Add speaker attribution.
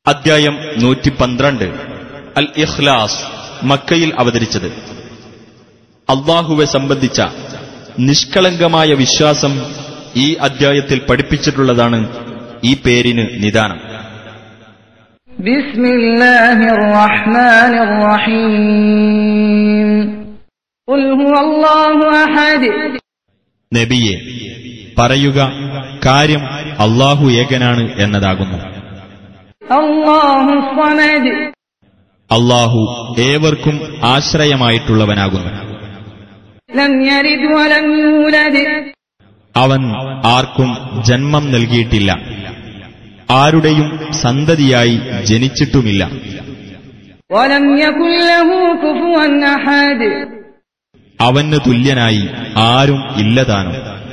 Speaker 1: അദ്ധ്യായം നൂറ്റി പന്ത്രണ്ട് അൽ ഇഖ്ലാസ് മക്കയിൽ അവതരിച്ചത് അള്ളാഹുവെ സംബന്ധിച്ച നിഷ്കളങ്കമായ വിശ്വാസം ഈ അദ്ധ്യായത്തിൽ പഠിപ്പിച്ചിട്ടുള്ളതാണ് ഈ പേരിന് നിദാനം
Speaker 2: بسم الله الرحمن الرحيم قل هو الله أحد
Speaker 1: നബിയെ പറയുക കാര്യം അള്ളാഹു ഏകനാണ് എന്നതാകുന്നു
Speaker 2: الله الصمد
Speaker 1: അള്ളാഹു ഏവർക്കും ആശ്രയമായിട്ടുള്ളവനാകുന്നു
Speaker 2: لم يلد ولم يولد
Speaker 1: അവൻ ആർക്കും ജന്മം നൽകിയിട്ടില്ല ആരുടെയും സന്തതിയായി ജനിച്ചിട്ടുമില്ല
Speaker 2: ولم يكن له كفوا أحد
Speaker 1: അവന് തുല്യനായി ആരും ഇല്ലതാനും